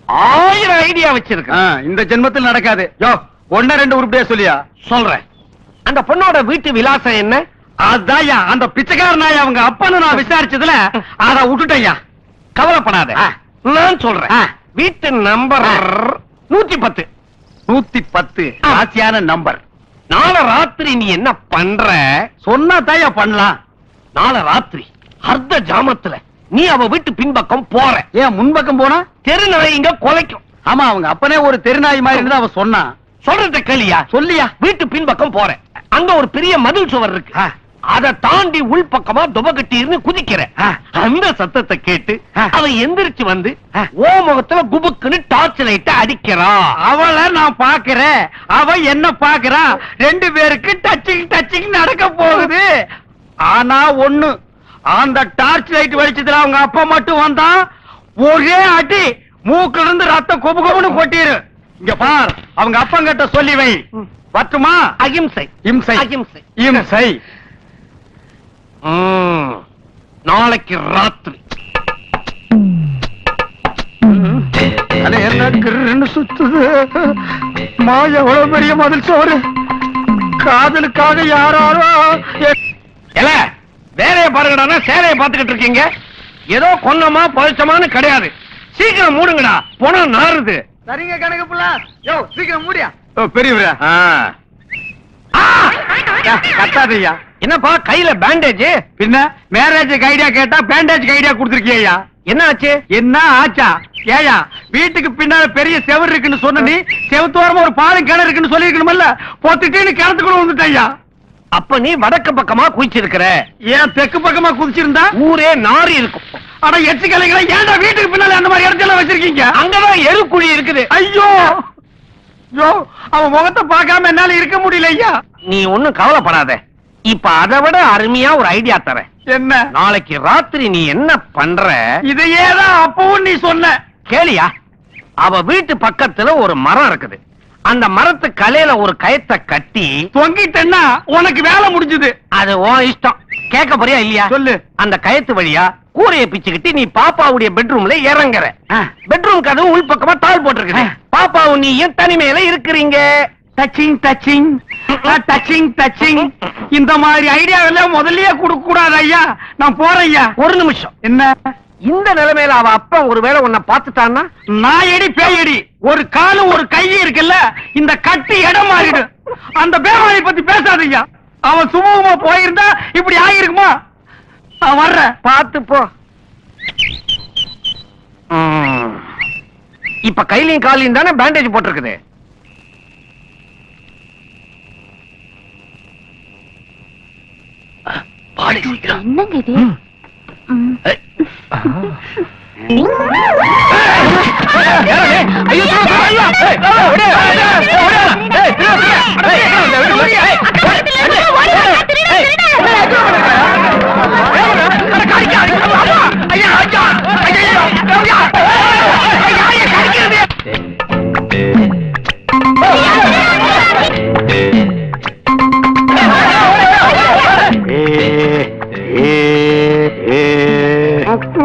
ஆயிரம் ஐடியா வச்சிருக்கேன்
ஆ, இந்த ஜென்மத்தில் நடக்காது யோ ஒன்னு ரெண்டு உருப்படியா சொல்லியா
சொல்றேன் அந்த பொண்ணோட வீட்டு விலாசம் என்ன
அதான்யா அந்த பிச்சைக்கார நாய் அவங்க அப்பன்னு நான் விசாரிச்சதுல அத விட்டுட்டேன்யா
கவலைப்படாத
ஆ.
நான் சொல்றேன்
ஆ.
வீட்டு நம்பர் நூத்தி பத்து
நூத்தி பத்து ராசியான நம்பர்
நாளை ராத்திரி நீ என்ன பண்ற
சொன்னா தாயா பண்ணலாம்
நாளை ராத்திரி அர்த்த ஜாமத்துல நீ அவ வீட்டு பின்பக்கம் போற
ஏன் முன்பக்கம் போனா
தெரு நாய்ங்க கொலைக்கும்
ஆமா அவங்க அப்பனே ஒரு தெருநாய் மாதிரி இருந்து அவன் சொன்னான்
சொல்றத கேளியா
சொல்லியா
வீட்டு பின்பக்கம் போற அங்க ஒரு பெரிய மதில் சுவர் இருக்கு
ஆ.
அத தாண்டி உள்பக்கமா துபகட்டி இருந்து குதிக்கிற
ஆ.
அந்த சத்தத்தை கேட்டு
ஆ.
அவன் எந்திரிச்சு வந்து
ஆ.
ஓ முகத்துல குபுக்குன்னு டார்ச் லைட்ட அடிக்கிறா
அவளை நான் பாக்குறேன் அவ என்ன பாக்குறா ரெண்டு பேருக்கு டச்சிங் டச்சிங் நடக்க போகுது ஆனா ஒண்ணு அந்த டார்ச் லைட் வெளிச்சத்துல அவங்க அப்பா மட்டும் வந்தா ஒரே அடி மூக்குல இருந்து ரத்தம் கொபு கொபுன்னு கொட்டிரு இங்க பார் அவங்க அப்பங்கிட்ட சொல்லி வை பட்டுமா
அகிம்சை
இம்சை
அகிம்சை
இம்சை
ம். நாளைக்கு ராத்திரி
அது என்ன கிருன்னு சுத்துது மா எவ்வளவு பெரிய மதில் சோறு காதலுக்காக யாராரோ
ஏல வேலைய பாருங்கடா சேலைய பாத்துக்கிட்டு இருக்கீங்க ஏதோ கொன்னமா பழிச்சமான்னு கிடையாது சீக்கிரம் மூடுங்கடா பணம் நாறுது
சரிங்க கணக்கு புள்ள யோ சீக்கிரம் மூடியா ஓ பெரியவரா கத்தாதையா
என்னப்பா கையில பேண்டேஜ்
பின்ன மேரேஜுக்கு ஐடியா கேட்டா பேண்டேஜ் ஐடியா கொடுத்துருக்கியா
என்ன ஆச்சு
என்ன ஆச்சா ஏயா வீட்டுக்கு பின்னால பெரிய செவர் இருக்குன்னு சொன்ன நீ செவத்தோரமா ஒரு பாலம் கிணறு இருக்குன்னு சொல்லிருக்கணும்ல பொத்துட்டு கிணத்துக்குள்ள வந்துட்டயா
அப்ப நீ வடக்கு பக்கமா குளிச்சிருக்கிற
ஏன் தெற்கு பக்கமா குதிச்சிருந்தா
ஊரே நாரி இருக்கும்
அட எச்சு கலைகளை ஏன்டா வீட்டுக்கு பின்னால அந்த மாதிரி இடத்துல வச்சிருக்கீங்க
அங்கதான் எருக்குழி இருக்குது
ஐயோ ஐயோ அவன் முகத்தை பார்க்காம என்னால இருக்க முடியல ஐயா
நீ ஒண்ணும் கவலைப்படாத இப்ப அதை விட அருமையா ஒரு ஐடியா தரேன்
என்ன
நாளைக்கு ராத்திரி நீ என்ன பண்ற
இதையே தான் அப்பவும் நீ சொன்ன
கேளியா அவ வீட்டு பக்கத்துல ஒரு மரம் இருக்குது அந்த மரத்து கலையில ஒரு கயத்தை கட்டி
தொங்கிட்டேன்னா உனக்கு வேலை முடிஞ்சது
அது உன் இஷ்டம் கேட்க போறியா இல்லையா
சொல்லு.
அந்த கயத்து வழியா கூரைய பிச்சுக்கிட்டு நீ பாப்பாவுடைய பெட்ரூம்ல இறங்குற
ஆ.
பெட்ரூம் கதவு உள்பக்கமா தாள் போட்டிருக்குது
ஆ.
பாப்பாவும் நீயும் தனிமையில இருக்கிறீங்க
டச்சிங் டச்சிங் டச்சிங் டச்சிங் இந்த மாதிரி ஐடியா எல்லாம் முதல்லயே கொடுக்க கூடாது ஐயா நான் போறேன் ஐயா
ஒரு நிமிஷம்
என்ன
இந்த நிலைமையில அவ அப்பா ஒருவேளை உன்னை பார்த்துட்டான்னா
நாயடி பேயடி ஒரு காலு ஒரு கை இருக்குல்ல இந்த கட்டி இடம் மாறிடு அந்த பேமாரி பத்தி பேசாதீங்க அவன் சுமூகமா போயிருந்தா இப்படி ஆகிருக்குமா நான் வர்றேன்
பார்த்து போ ம். இப்ப கையிலையும் காலையும் தானே பேண்டேஜ் போட்டிருக்குது
என்னங்க இது ம்.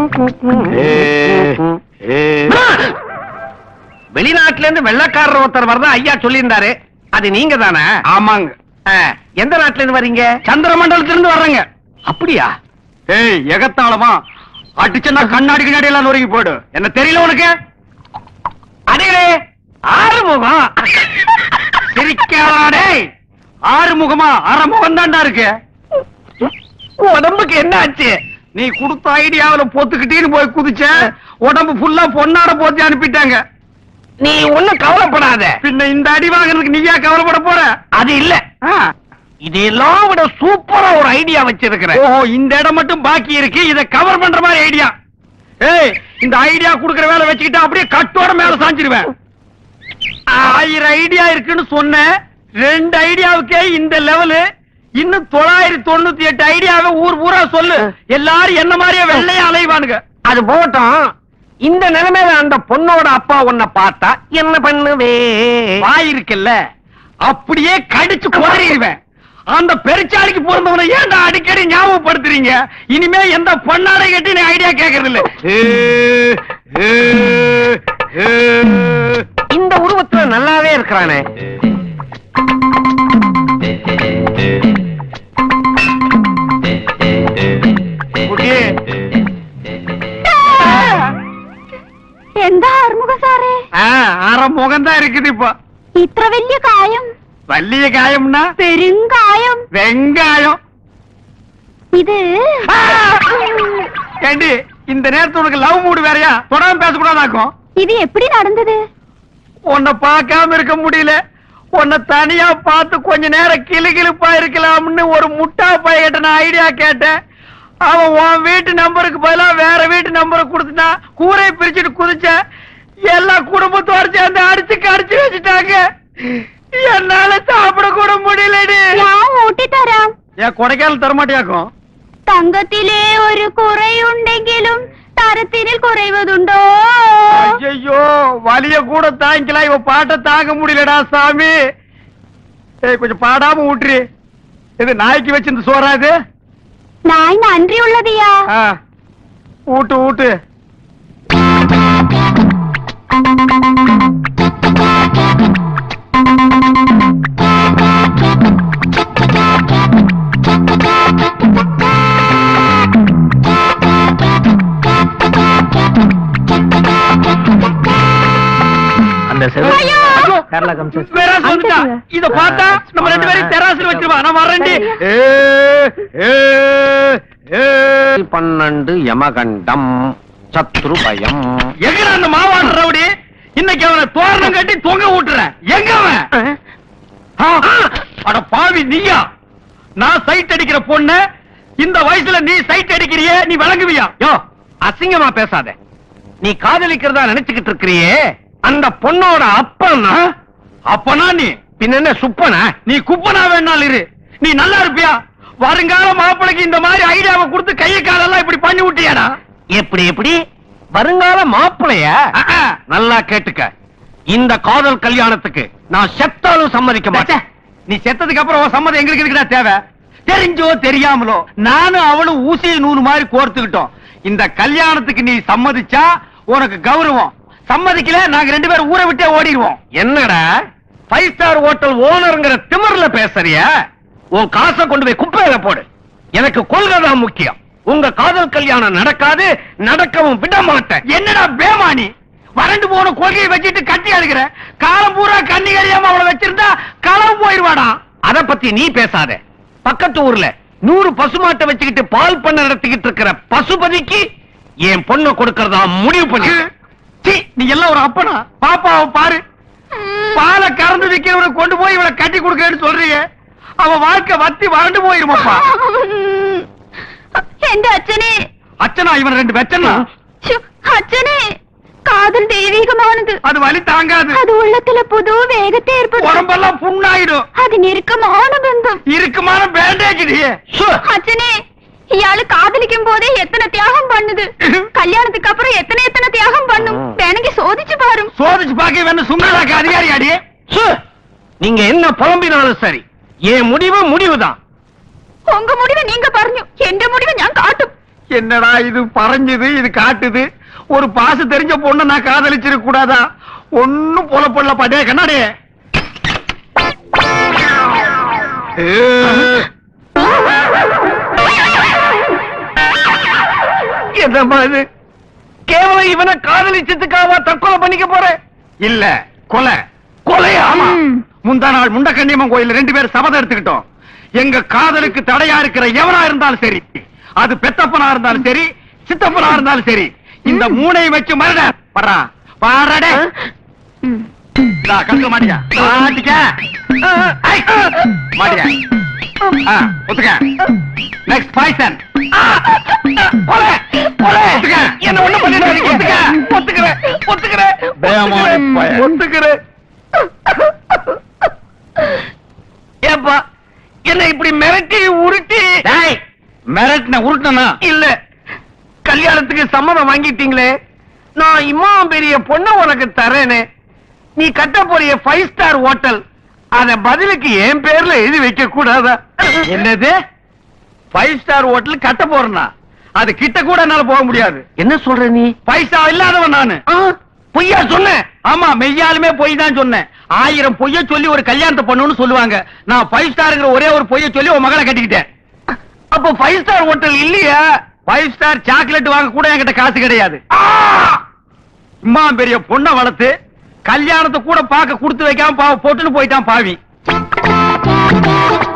வெளிநாட்டுல இருந்து வெள்ளக்காரர் ஒருத்தர் வரதா ஐயா சொல்லியிருந்தாரு அது நீங்க தானே
ஆமாங்க
எந்த நாட்டுல இருந்து வர்றீங்க
சந்திர மண்டலத்திலிருந்து வர்றேங்க
அப்படியா
ஏய் எகத்தாளமா அடிச்சனா கண்ணாடி கண்ணாடி எல்லாம் நொறுங்கி போடு என்ன தெரியல உனக்கு
அடே ஆறுமுகம்
சிரிக்காடே ஆறு முகமா அரை முகம் தான்டா இருக்கு
உடம்புக்கு என்ன ஆச்சு
நீ கொடுத்த ஐடியாவுல பொத்துக்கிட்டேன்னு போய் குதிச்ச உடம்பு ஃபுல்லா பொன்னாட போத்தி அனுப்பிட்டாங்க
நீ ஒண்ணும் கவலைப்படாத
பின்ன இந்த அடி வாங்குறதுக்கு நீயா கவலைப்பட போற
அது இல்ல
ஆ.
இதெல்லாம் விட சூப்பரா ஒரு ஐடியா வச்சிருக்கிறேன்
ஓஹோ இந்த இடம் மட்டும் பாக்கி இருக்கு இத கவர் பண்ற மாதிரி ஐடியா ஏய் இந்த ஐடியா குடுக்கற வேலை வச்சுக்கிட்டு அப்படியே கட்டோட மேல சாஞ்சிருவேன் ஆயிரம் ஐடியா இருக்குன்னு சொன்னேன் ரெண்டு ஐடியாவுக்கே இந்த லெவலு இன்னும் தொள்ளாயிரத்தி தொண்ணூத்தி எட்டு ஐடியாவை ஊர் பூரா சொல்லு எல்லாரும் என்ன மாதிரியே வெள்ளையா அலைவானுங்க
அது போட்டோம் இந்த நிலைமையில அந்த பொண்ணோட அப்பா உன்னை பார்த்தா என்ன பண்ணுவே
வாய் இருக்குல்ல அப்படியே கடிச்சு குதறிடுவேன் அந்த பெருச்சாளிக்கு பிறந்தவனை ஏன்டா அடிக்கடி ஞாபகப்படுத்துறீங்க இனிமே எந்த பொண்ணாடை கட்டி நீ ஐடியா கேக்குறது இல்ல
இந்த உருவத்துல நல்லாவே இருக்கிறானே
குட்டி,
എന്താ ആറുമുഖ സാറേ
ஆ, அரை முகம்தான் இருக்குது இப்போ
ഇത്ര വലിയ കായം
வள்ளிய காயம்னா
പെരുങ്കായം
வெங்காயம்
ഇത്
ஆ! ஏண்டி இந்த நேரத்துல உனக்கு லவ் மூடு வேறயா தொடாம பேசக்கூடாதாக்கும்
ഇത് എപ്പടി നടന്നത്
உன்னை பார்க்காம இருக்க முடியல உன்னை தனியா பார்த்து கொஞ்ச நேரம் கிளுகிளுப்பா இருக்கலாம்னு ஒரு முட்டா பையன்கிட்ட நான் ஐடியா கேட்டேன் அவன் உன் வீட்டு நம்பருக்கு பதிலா வேற வீட்டு நம்பரை கொடுத்துட்டான் கூரை பிரிச்சுட்டு குதிச்ச எல்லா குடும்பத்தோட சேர்ந்து அடிச்சு கடிச்சு வச்சுட்டாங்க என்னால சாப்பிட கூட முடியலடி
ഞാൻ ഊട്ടിത്തരാം
ஏன் கொடைக்கானல் தரமாட்டியாக்கும்
തങ്കത്തിലെ ഒരു കുറയുണ്ടെങ്കിലും തരത്തിനിൽ കുറയുവതുണ്ടോ
ஐயோ வலிய கூட தாங்கிக்கலாம் இவ பாட்டை தாங்க முடியலடா சாமி ஏய் கொஞ்சம் பாடாம ஊட்டுரு இது நாய்க்கு வச்சு இந்த சோறா இது
നായ് നന്ദിയുള്ളതിയാ
ஆ, ஊட்டு ஊட்டு
அந்த
ஐயோ! பெராஸ் வந்துட்டான். இத பார்த்தா நம்ம ரெண்டு பேரும் தெராசுல வச்சிருவா நான் வரேன்டி
பன்னெண்டு யமகண்டம் சத்ரு பயம்
எங்க அந்த மாவாடு ரவுடி இன்னைக்கு அவனை தோரணம் கட்டி தொங்க விட்டுறேன் எங்க அவன் ஆ, அட பாவி நீயா நான் சைட் அடிக்கிற பொண்ணு இந்த வயசுல நீ சைட் அடிக்கிறியே நீ விளங்குவியா
யோ அசிங்கமா பேசாத நீ காதலிக்கிறதா நினைச்சுக்கிட்டு இருக்கிறியே அந்த பொண்ணோட அப்பன்
ஆ? அப்பனா நீ
பின்ன என்ன சுப்பனா
நீ குப்பனா வேணாலும் இரு நீ நல்லா இருப்பியா வருங்கால மாப்பிளைக்கு இந்த மாதிரி ஐடியாவை கொடுத்து கையை காலெல்லாம் இப்படி பண்ணி விட்டியாடா
எப்படி எப்படி வருங்கால மாப்பிளைய
ஆ, ஆ.
நல்லா கேட்டுக்க இந்த காதல் கல்யாணத்துக்கு நான் செத்தாலும் சம்மதிக்க
ச்சே,
மாட்டேன்
நீ செத்ததுக்கு அப்புறம் உன் சம்மதம் எங்களுக்கு இருக்குடா தேவை தெரிஞ்சோ தெரியாமலோ நானும் அவளும் ஊசிய நூறு மாதிரி கோர்த்துக்கிட்டோம் இந்த கல்யாணத்துக்கு நீ சம்மதிச்சா உனக்கு கௌரவம் சம்மதிக்கல நாங்க ரெண்டு பேரும் ஊரை விட்டே ஓடிடுவோம்
என்னடா ஃபைவ் ஸ்டார் ஹோட்டல் ஓனருங்கிற திமிர்ல பேசுறியா உன் காசை கொண்டு போய் குப்பையில போடு எனக்கு கொள்கை தான் முக்கியம் உங்க காதல் கல்யாணம் நடக்காது நடக்கவும் விட மாட்டேன்
என்னடா பேமானி வறண்டு போன கொள்கையை வச்சுட்டு கட்டி அழுகிற காலம் பூரா கண்ணி கறியாம அவளை வச்சிருந்தா களவு போயிருவாடா
அத பத்தி நீ பேசாத பக்கத்து ஊர்ல நூறு பசுமாட்டை வச்சுக்கிட்டு பால் பண்ண நடத்திக்கிட்டு இருக்கிற பசுபதிக்கு என் பொண்ணை கொடுக்கறதா முடிவு பண்ணி
சீ, நீ எல்லாம் ஒரு அப்பனா பாப்பாவை பாரு பாலை கறந்து விக்கிறவனை கொண்டு போய் இவளை கட்டி கொடுக்கறேன்னு சொல்றீங்க அவ வாழ்க்கை வத்தி வறண்டு போயிருமாப்பா
എന്റെ അച്ഛനെ
அச்சனா இவன் ரெண்டு வெச்சனா
ശ്ശോ, അച്ഛനെ കാതൽ ദൈവികമാണത്
அது வலி தாங்காது
അത് ഉള്ളത്തിലെ പുതു വേഗത്തെ ഏർപ്പെടും
உடம்பெல்லாம் புண்ணாயிடும்
അതിനിരുക്കമാണ് ബന്ധം
இருக்குமான பேண்டேஜ்
அச்சனே இயாளு காதலிக்கும் போதே எத்தனை தியாகம் பண்ணுது கல்யாணத்துக்கு அப்புறம் எத்தனை எத்தனை தியாகம் பண்ணும் வேணுங்க சோதிச்சு பாரும்
சோதிச்சு பாக்க வேணும் சும்மாதாக்க அதிகாரி அடி
சு! நீங்க என்ன புலம்பினாலும் சரி என் முடிவு முடிவுதான்
உங்க முடிவை நீங்க പറഞ്ഞു എന്റെ முடிவை ഞാൻ കാട്ടും
என்னடா இது பறஞ்சுது இது காட்டுது ஒரு பாசு தெரிஞ்ச பொண்ணை நான் காதலிச்சிருக்க கூடாதா ஒண்ணும் போல போடல பாட்டே கண்ணாடி என்னம்மா இது கேவலம் இவனை காதலிச்சதுக்காக தற்கொலை பண்ணிக்க போறேன் இல்ல கொலை கொலை ஆமா முந்தா நாள் முண்டக்கண்ணியம்மன் கோயில் ரெண்டு பேரும் சபதம் எடுத்துக்கிட்டோம் எங்க காதலுக்கு தடையா இருக்கிற எவனா இருந்தாலும் சரி அது பெத்தப்பனா இருந்தாலும் சரி சித்தப்பனா இருந்தாலும் சரி இந்த மூணையும் வச்சு மருட படுறா பாடடே கண்டு மாட்டியா மாட்டிக்க ஐ, மாட்டியா ஆ, ஒத்துக்க நெக்ஸ்ட் பாய்சன் என்ன ஒண்ணு பண்ணிடாதீங்க ஒத்துக்க ஒத்துக்கிறேன் ஒத்துக்கிறேன்
பேமானி பையன்.
ஒத்துக்கிறேன் ஏப்பா என்ன இப்படி மிரட்டி உருட்டி
மிரட்டின உருட்டனா
இல்ல கல்யாணத்துக்கு சம்மதம் வாங்கிட்டீங்களே நான் இம்மா பெரிய பொண்ணை உனக்கு தரேனே நீ கட்ட போறிய ஃபைவ் ஸ்டார் ஹோட்டல் அத பதிலுக்கு என் பேர்ல எழுதி வைக்க கூடாதா
என்னது ஃபைவ் ஸ்டார் ஹோட்டல் கட்ட போறேனா அது கிட்ட கூட என்னால போக முடியாது
என்ன சொல்ற நீ
பைசா இல்லாதவன் நானு
பொய்யா சொன்னேன்
ஆமா மெய்யாலுமே பொய் தான் சொன்னேன் ஆயிரம் பொய்ய சொல்லி ஒரு கல்யாணத்தை பண்ணுன்னு சொல்லுவாங்க நான் ஃபைவ் ஸ்டார்ங்கிற ஒரே ஒரு பொய்ய சொல்லி உன் மகளை கட்டிக்கிட்டேன்
அப்ப ஃபைவ் ஸ்டார் ஹோட்டல் இல்லையா
ஃபைவ் ஸ்டார் சாக்லேட் வாங்க கூட என்கிட்ட காசு கிடையாது இம்மா பெரிய பொண்ணை வளர்த்து கல்யாணத்தை கூட பார்க்க கொடுத்து வைக்காம பாவ போட்டுன்னு போயிட்டான் பாவி